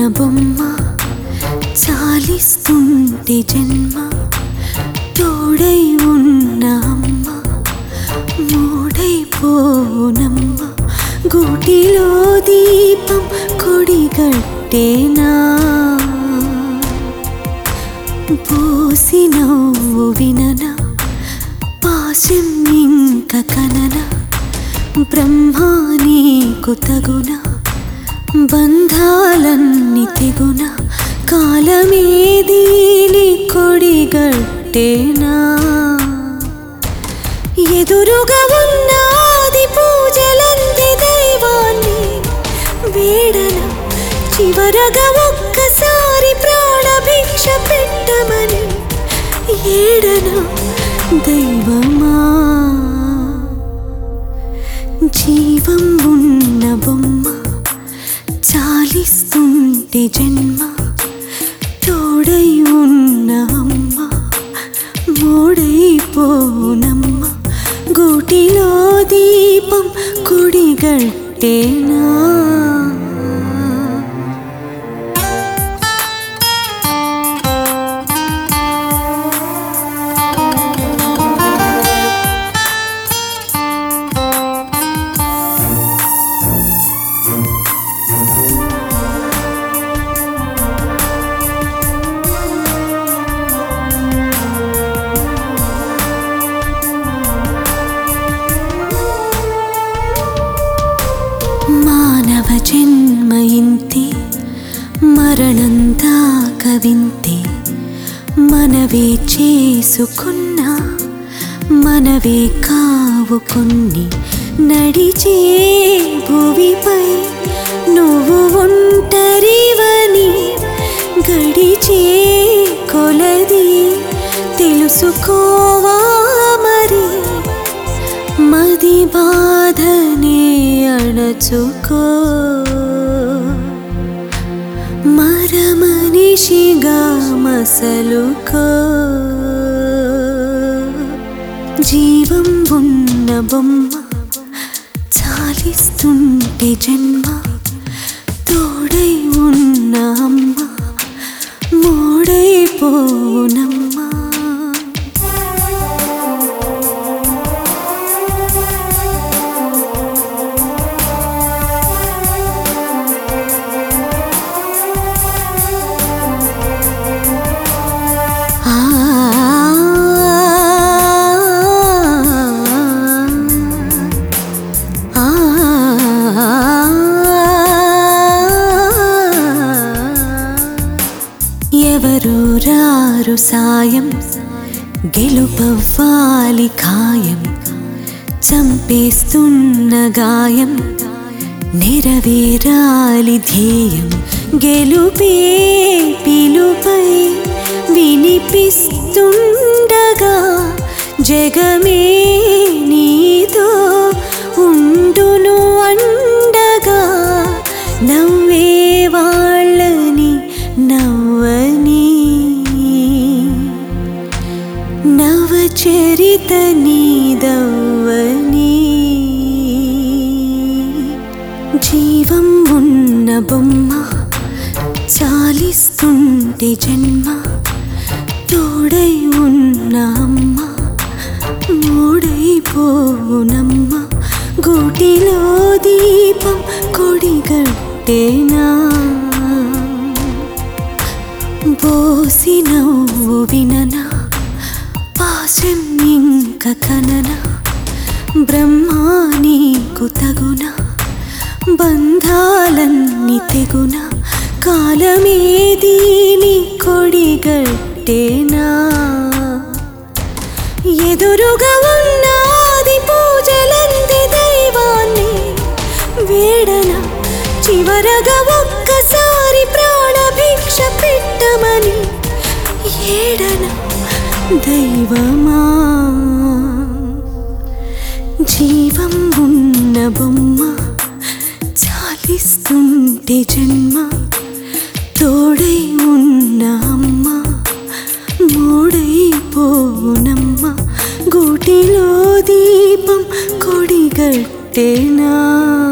బొమ్మ చాలిస్తుంటే జన్మ తోడై ఉన్న అమ్మ మూడైపోనమ్మ గూటిలో దీపం కొడిగట్టేనా పోసి నవ్వు విననా పాశం ఇంక కనన బ్రహ్మానీకు తగున బంధాలన్నీ తెగున కాలమేదీని కొడిగట్టేనా ఎదురుగా ఉన్నది పూజలంది దైవాన్ని వేడన చివరగా ఒక్కసారి ప్రాణభిక్ష పెట్టమని ఏడన దైవమా జీవం ఉన్న బొమ్మ చాలిస్తుంటే జన్మ తోడై ఉన్న అమ్మ మూడైపోనమ్మ గూటిలో దీపం కుడిగట్టేనా మానవ జన్మ ఇంతే మరణం దాకా వింతే మనవే చేసుకున్న మనవే కావు కొన్ని నడిచే భువిపై నువ్వు ఒంటరివని గడిచే కొలది తెలుసుకోవా మరి మది బాధనే అణచుకో మరమనిషిగా మసలుకో జీవం ఉన్న బొమ్మ చాలిస్తుంటే జన్మ తోడై ఉన్న అమ్మ మూడైపోనమ్మా ఆ ఆ ఎవరు రారు సాయం గెలుపవ్వాలి ఖాయం చంపేస్తున్న గాయం నెరవేరాలి ధ్యేయం గెలుపే పిలుపై వినిపిస్తుండగా జగమే నీతో ఉండును అండగా నవ్వే వాళ్ళని నవ్వని నవచరిత నీదవ్వని జీవం ఉన్న బొమ్మ చాలిస్తుంటే జన్మ తోడై ఉన్న అమ్మ మూడైపోనమ్మ గూటిలో దీపం కొడిగట్టేనా పోసి నవ్వు విననా పాశం ఇంక కనన బ్రహ్మానీకు తగున బంధాలన్నీ తెగున కాలమేదీని కొడిగట్టేనా ఎదురుగా ఉన్నది పూజలంది దైవాన్ని వేడన చివరగా ఒక్కసారి ప్రాణభిక్ష పెట్టమని ఏడన దైవమా జీవం ఉన్న బొమ్మ చాలిస్తుంటే జన్మ తోడై ఉన్న అమ్మ మూడైపోనమ్మ గూటిలో దీపం కొడిగట్టేనా